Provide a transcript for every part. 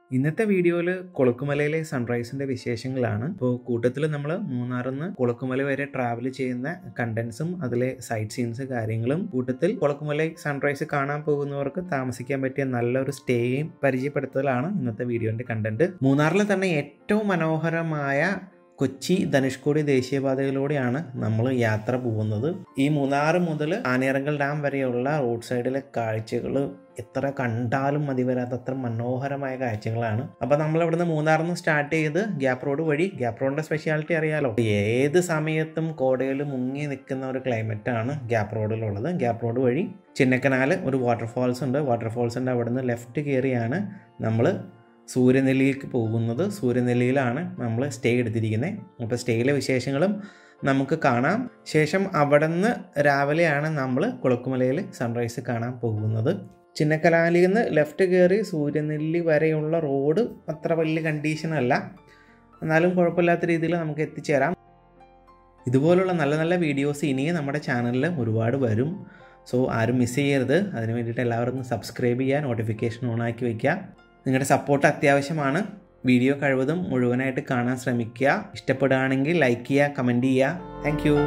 ഇന്നത്തെ വീഡിയോയിൽ കൊളുക്കുമലയിലെ സൺറൈസിന്റെ വിശേഷങ്ങളാണ് ഇപ്പോൾ കൂട്ടത്തിൽ നമ്മൾ മൂന്നാറിൽ നിന്ന് കൊളുക്കുമല വരെ ട്രാവൽ ചെയ്യുന്ന കണ്ടന്റ്സും അതിലെ സൈറ്റ് സീൻസ് കാര്യങ്ങളും കൂട്ടത്തിൽ കൊളുക്കുമല സൺറൈസ് കാണാൻ പോകുന്നവർക്ക് താമസിക്കാൻ പറ്റിയ നല്ലൊരു സ്റ്റേയും പരിചയപ്പെടുത്തലാണ് ഇന്നത്തെ വീഡിയോന്റെ കണ്ടന്റ് മൂന്നാറിലെ തന്നെ ഏറ്റവും മനോഹരമായ കൊച്ചി ധനുഷ്കോടി ദേശീയപാതയിലൂടെയാണ് നമ്മൾ യാത്ര പോകുന്നത് ഈ മൂന്നാറ് മുതൽ ആനയിറങ്കൽ ഡാം വരെയുള്ള റോഡ് സൈഡിലെ കാഴ്ചകൾ എത്ര കണ്ടാലും മതി വരാത്തത്ര മനോഹരമായ കാഴ്ചകളാണ് അപ്പോൾ നമ്മൾ ഇവിടുന്ന് മൂന്നാറിൽ നിന്ന് സ്റ്റാർട്ട് ചെയ്ത് ഗ്യാപ്പ് റോഡ് വഴി ഗ്യാപ്പ് റോഡിൻ്റെ സ്പെഷ്യാലിറ്റി അറിയാലോ ഏത് സമയത്തും കോടയിൽ മുങ്ങി നിൽക്കുന്ന ഒരു ക്ലൈമറ്റ് ആണ് ഗ്യാപ്പ് റോഡിലുള്ളത് ഗ്യാപ്പ് റോഡ് വഴി ചിന്നക്കനാൽ ഒരു വാട്ടർഫാൾസ് ഉണ്ട് വാട്ടർഫാൾസിൻ്റെ അവിടുന്ന് ലെഫ്റ്റ് കയറിയാണ് നമ്മൾ സൂര്യനെല്ലിയിലേക്ക് പോകുന്നത് സൂര്യനെല്ലിയിലാണ് നമ്മൾ സ്റ്റേ എടുത്തിരിക്കുന്നത് അപ്പോൾ സ്റ്റേയിലെ വിശേഷങ്ങളും നമുക്ക് കാണാം ശേഷം അവിടെ നിന്ന് രാവിലെയാണ് നമ്മൾ കുളക്കുമലയിൽ സൺറൈസ് കാണാൻ പോകുന്നത് ചിന്നക്കലാലിൽ നിന്ന് ലെഫ്റ്റ് കയറി സൂര്യനെല്ലി വരെയുള്ള റോഡ് അത്ര വലിയ കണ്ടീഷൻ അല്ല എന്നാലും കുഴപ്പമില്ലാത്ത രീതിയിൽ നമുക്ക് എത്തിച്ചേരാം ഇതുപോലുള്ള നല്ല നല്ല വീഡിയോസ് ഇനിയും നമ്മുടെ ചാനലിൽ ഒരുപാട് വരും സോ ആരും മിസ് ചെയ്യരുത് അതിന് വേണ്ടിയിട്ട് എല്ലാവരും ഒന്ന് സബ്സ്ക്രൈബ് ചെയ്യുക നോട്ടിഫിക്കേഷൻ ഓൺ ആക്കി വയ്ക്കുക നിങ്ങളുടെ സപ്പോർട്ട് അത്യാവശ്യമാണ് വീഡിയോ കഴിവതും മുഴുവനായിട്ട് കാണാൻ ശ്രമിക്കുക ഇഷ്ടപ്പെടുകയാണെങ്കിൽ ലൈക്ക് ചെയ്യുക കമൻറ്റ് ചെയ്യുക താങ്ക് യു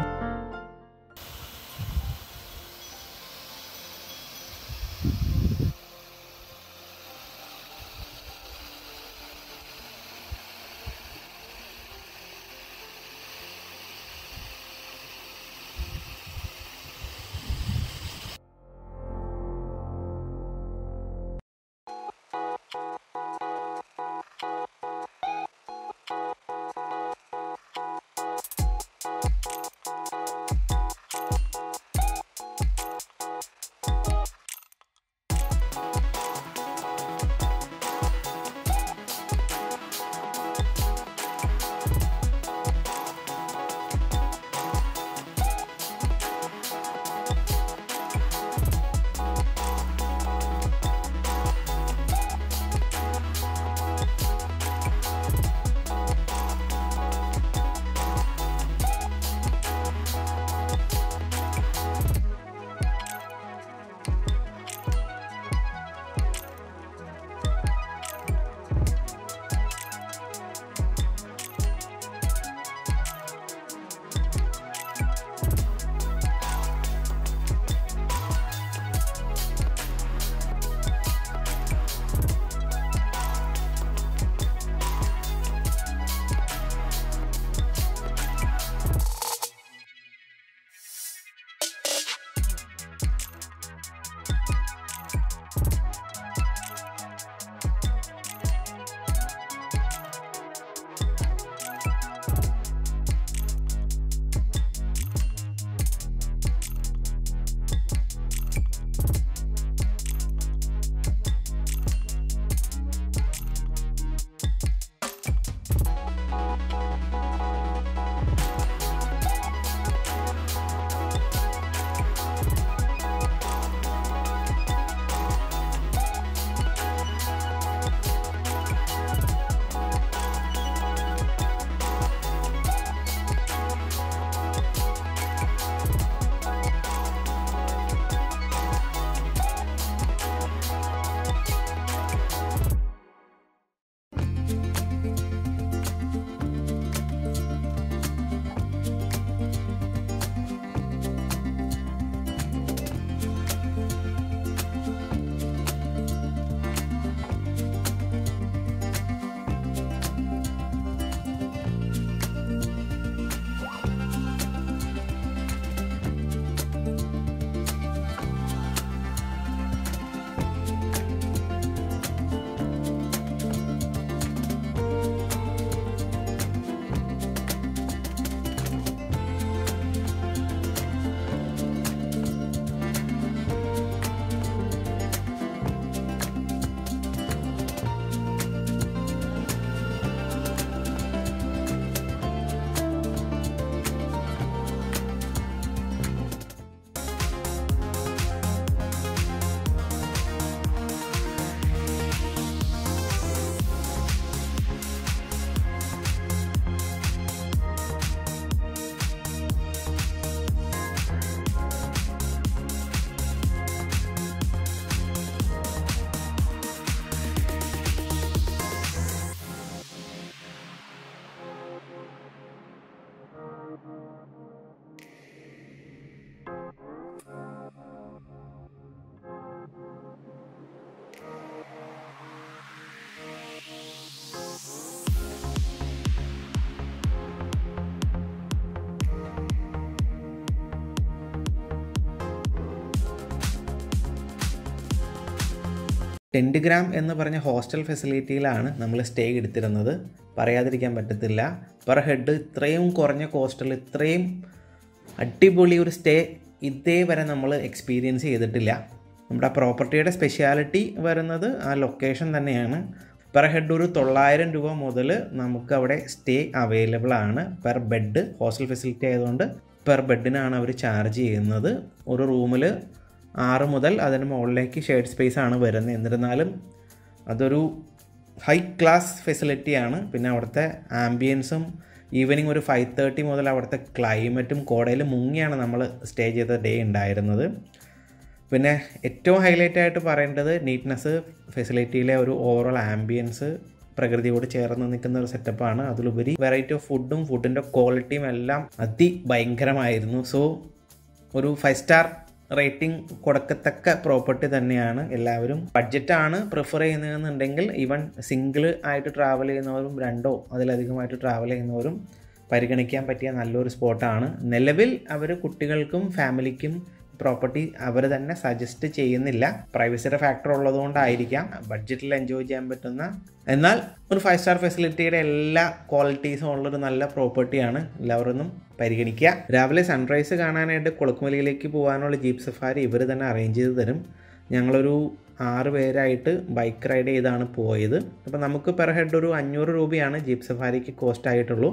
ടെൻറ്റ് ഗ്രാം എന്ന് പറഞ്ഞ ഹോസ്റ്റൽ ഫെസിലിറ്റിയിലാണ് നമ്മൾ സ്റ്റേ എടുത്തിരുന്നത് പറയാതിരിക്കാൻ പറ്റത്തില്ല പെർ ഹെഡ് ഇത്രയും കുറഞ്ഞ കോസ്റ്റിൽ ഇത്രയും അടിപൊളി ഒരു സ്റ്റേ ഇതേ വരെ നമ്മൾ എക്സ്പീരിയൻസ് ചെയ്തിട്ടില്ല നമ്മുടെ പ്രോപ്പർട്ടിയുടെ സ്പെഷ്യാലിറ്റി വരുന്നത് ആ ലൊക്കേഷൻ തന്നെയാണ് പെർ ഹെഡ് ഒരു തൊള്ളായിരം രൂപ മുതൽ നമുക്ക് അവിടെ സ്റ്റേ അവൈലബിൾ ആണ് പെർ ബെഡ് ഹോസ്റ്റൽ ഫെസിലിറ്റി ആയതുകൊണ്ട് പെർ ബെഡിനാണ് അവർ ചാർജ് ചെയ്യുന്നത് ഒരു റൂമിൽ ആറ് മുതൽ അതിന് മുകളിലേക്ക് ഷെയ്ഡ് സ്പേസ് ആണ് വരുന്നത് എന്നിരുന്നാലും അതൊരു ഹൈ ക്ലാസ് ഫെസിലിറ്റിയാണ് പിന്നെ അവിടുത്തെ ആംബിയൻസും ഈവനിങ് ഒരു ഫൈവ് തേർട്ടി മുതൽ അവിടുത്തെ ക്ലൈമറ്റും കോടയിൽ മുങ്ങിയാണ് നമ്മൾ സ്റ്റേ ചെയ്ത ഡേ ഉണ്ടായിരുന്നത് പിന്നെ ഏറ്റവും ഹൈലൈറ്റ് ആയിട്ട് പറയേണ്ടത് നീറ്റ്നെസ് ഫെസിലിറ്റിയിലെ ഒരു ഓവറോൾ ആംബിയൻസ് പ്രകൃതിയോട് ചേർന്ന് നിൽക്കുന്ന ഒരു സെറ്റപ്പാണ് അതിലുപരി വെറൈറ്റി ഓഫ് ഫുഡും ഫുഡിൻ്റെ ക്വാളിറ്റിയും എല്ലാം അതിഭയങ്കരമായിരുന്നു സോ ഒരു ഫൈവ് സ്റ്റാർ റേറ്റിംഗ് കൊടുക്കത്തക്ക പ്രോപ്പർട്ടി തന്നെയാണ് എല്ലാവരും ബഡ്ജറ്റാണ് പ്രിഫർ ചെയ്യുന്നതെന്നുണ്ടെങ്കിൽ ഈവൻ സിംഗിൾ ആയിട്ട് ട്രാവൽ ചെയ്യുന്നവരും രണ്ടോ അതിലധികമായിട്ട് ട്രാവൽ ചെയ്യുന്നവരും പരിഗണിക്കാൻ പറ്റിയ നല്ലൊരു സ്പോട്ടാണ് നിലവിൽ അവർ കുട്ടികൾക്കും ഫാമിലിക്കും പ്രോപ്പർട്ടി അവർ തന്നെ സജസ്റ്റ് ചെയ്യുന്നില്ല പ്രൈവസിയുടെ ഫാക്ടർ ഉള്ളതുകൊണ്ടായിരിക്കാം ബഡ്ജറ്റിൽ എൻജോയ് ചെയ്യാൻ പറ്റുന്ന എന്നാൽ ഒരു ഫൈവ് സ്റ്റാർ ഫെസിലിറ്റിയുടെ എല്ലാ ക്വാളിറ്റീസും ഉള്ളൊരു നല്ല പ്രോപ്പർട്ടിയാണ് എല്ലാവരും പരിഗണിക്കുക രാവിലെ സൺറൈസ് കാണാനായിട്ട് കുളക്കുമലയിലേക്ക് പോകാനുള്ള ജീപ്പ് സഫാരി ഇവർ തന്നെ അറേഞ്ച് ചെയ്ത് തരും ഞങ്ങളൊരു ആറ് പേരായിട്ട് ബൈക്ക് റൈഡ് ചെയ്താണ് പോയത് അപ്പോൾ നമുക്ക് പെർ ഹെഡ് ഒരു അഞ്ഞൂറ് രൂപയാണ് ജീപ്പ് സഫാരിക്ക് കോസ്റ്റ് ആയിട്ടുള്ളൂ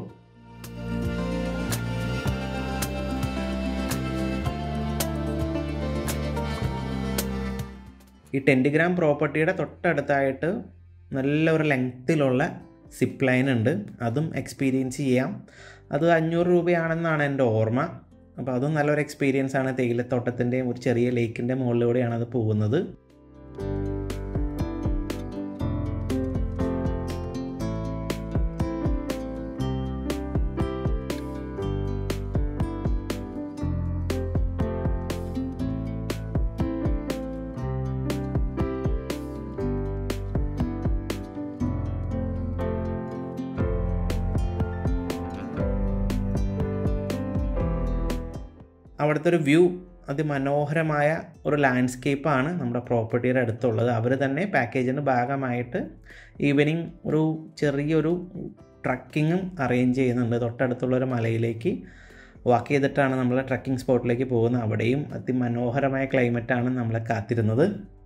ഈ ടെൻറ്റ് ഗ്രാം പ്രോപ്പർട്ടിയുടെ തൊട്ടടുത്തായിട്ട് നല്ല ഒരു ലെങ്ത്തിലുള്ള സിപ്പ് ലൈൻ ഉണ്ട് അതും എക്സ്പീരിയൻസ് ചെയ്യാം അത് അഞ്ഞൂറ് രൂപയാണെന്നാണ് എൻ്റെ ഓർമ്മ അപ്പോൾ അതും നല്ലൊരു എക്സ്പീരിയൻസ് ആണ് തേയിലത്തോട്ടത്തിൻ്റെയും ഒരു ചെറിയ ലേക്കിൻ്റെ മുകളിലൂടെയാണ് അത് പോകുന്നത് അവിടുത്തെ ഒരു വ്യൂ അതിമനോഹരമായ ഒരു ലാൻഡ്സ്കേപ്പാണ് നമ്മുടെ പ്രോപ്പർട്ടിയുടെ അടുത്തുള്ളത് അവർ തന്നെ പാക്കേജിൻ്റെ ഭാഗമായിട്ട് ഈവനിങ് ഒരു ചെറിയൊരു ട്രക്കിങ്ങും അറേഞ്ച് ചെയ്യുന്നുണ്ട് തൊട്ടടുത്തുള്ള ഒരു മലയിലേക്ക് വാക്ക് ചെയ്തിട്ടാണ് നമ്മൾ ട്രക്കിംഗ് സ്പോട്ടിലേക്ക് പോകുന്നത് അവിടെയും അതിമനോഹരമായ ക്ലൈമറ്റാണ് നമ്മളെ കാത്തിരുന്നത്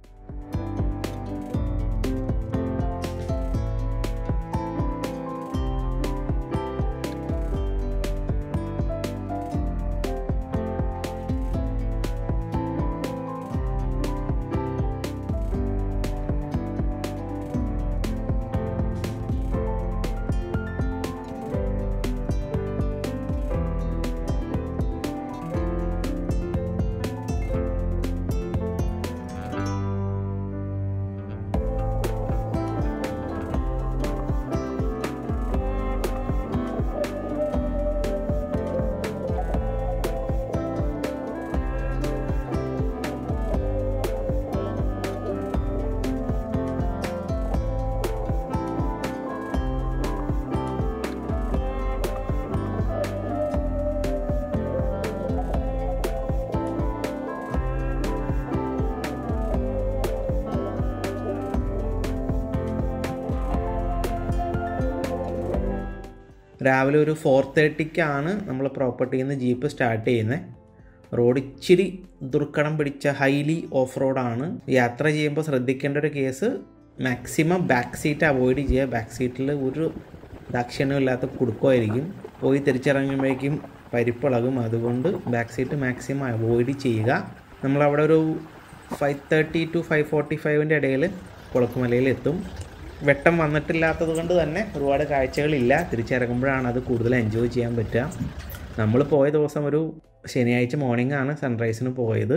രാവിലെ ഒരു ഫോർ തേർട്ടിക്കാണ് നമ്മൾ പ്രോപ്പർട്ടിയിൽ നിന്ന് ജീപ്പ് സ്റ്റാർട്ട് ചെയ്യുന്നത് റോഡ് ഇച്ചിരി ദുർഘടം പിടിച്ച ഹൈലി ഓഫ് റോഡാണ് യാത്ര ചെയ്യുമ്പോൾ ശ്രദ്ധിക്കേണ്ട ഒരു case maximum back seat avoid ചെയ്യുക ബാക്ക് സീറ്റിൽ ഒരു ദാക്ഷിണ്യം ഇല്ലാത്ത കുടുക്കമായിരിക്കും പോയി തിരിച്ചിറങ്ങുമ്പോഴേക്കും പരിപ്പിളകും അതുകൊണ്ട് ബാക്ക് സീറ്റ് മാക്സിമം അവോയ്ഡ് ചെയ്യുക നമ്മളവിടെ ഒരു five thirty to five forty ഫൈവിൻ്റെ ഇടയിൽ കുളക്കുമലയിൽ എത്തും വെട്ടം വന്നിട്ടില്ലാത്തത് കൊണ്ട് തന്നെ ഒരുപാട് കാഴ്ചകളില്ല തിരിച്ചിറങ്ങുമ്പോഴാണ് അത് കൂടുതൽ എൻജോയ് ചെയ്യാൻ പറ്റുക നമ്മൾ പോയ ദിവസം ഒരു ശനിയാഴ്ച മോർണിംഗ് ആണ് സൺറൈസിന് പോയത്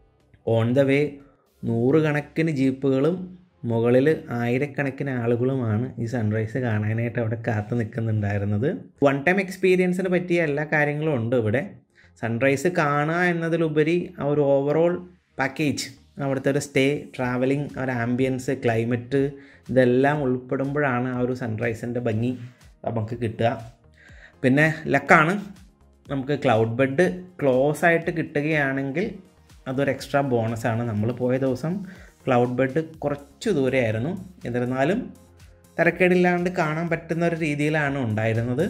ഓൺ ദ വേ നൂറുകണക്കിന് ജീപ്പുകളും മുകളിൽ ആയിരക്കണക്കിന് ആളുകളുമാണ് ഈ സൺറൈസ് കാണാനായിട്ട് അവിടെ കാത്തു നിൽക്കുന്നുണ്ടായിരുന്നത് വൺ ടൈം എക്സ്പീരിയൻസിന് പറ്റിയ എല്ലാ കാര്യങ്ങളും ഉണ്ട് ഇവിടെ സൺറൈസ് കാണുക എന്നതിലുപരി ആ ഒരു ഓവറോൾ പാക്കേജ് അവിടുത്തെ ഒരു സ്റ്റേ ട്രാവലിംഗ് ഒരു ആംബിയൻസ് ക്ലൈമറ്റ് ഇതെല്ലാം ഉൾപ്പെടുമ്പോഴാണ് ആ ഒരു സൺറൈസിൻ്റെ ഭംഗി നമുക്ക് കിട്ടുക പിന്നെ ലക്കാണ് നമുക്ക് ക്ലൗഡ് ബെഡ് ക്ലോസ് ആയിട്ട് കിട്ടുകയാണെങ്കിൽ അതൊരു എക്സ്ട്രാ ബോണസാണ് നമ്മൾ പോയ ദിവസം ക്ലൗഡ് ബെഡ് കുറച്ച് ദൂരെയായിരുന്നു എന്നിരുന്നാലും തിരക്കേടില്ലാണ്ട് കാണാൻ പറ്റുന്ന ഒരു രീതിയിലാണ് ഉണ്ടായിരുന്നത്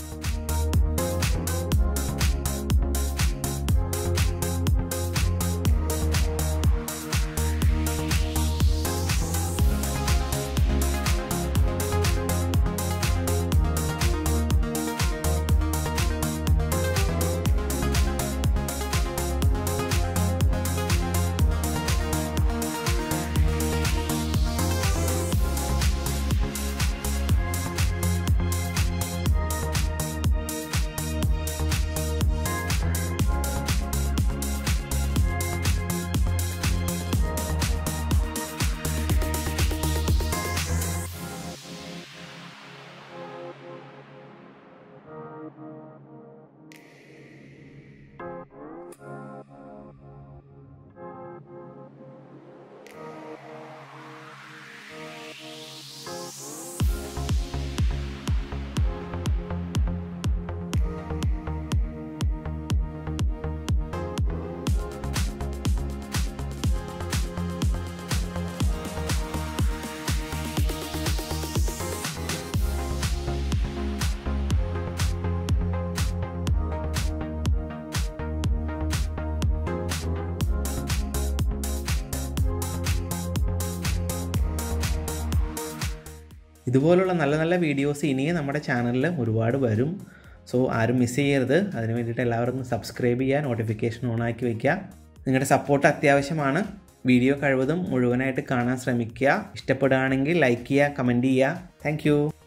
ഇതുപോലുള്ള നല്ല നല്ല വീഡിയോസ് ഇനിയും നമ്മുടെ ചാനലിൽ ഒരുപാട് വരും സോ ആരും മിസ് ചെയ്യരുത് അതിന് വേണ്ടിയിട്ട് എല്ലാവരും ഒന്ന് സബ്സ്ക്രൈബ് ചെയ്യുക നോട്ടിഫിക്കേഷൻ ഓൺ ആക്കി വയ്ക്കുക നിങ്ങളുടെ സപ്പോർട്ട് അത്യാവശ്യമാണ് വീഡിയോ കഴിവതും മുഴുവനായിട്ട് കാണാൻ ശ്രമിക്കുക ഇഷ്ടപ്പെടുകയാണെങ്കിൽ ലൈക്ക് ചെയ്യുക കമൻറ്റ് ചെയ്യുക താങ്ക്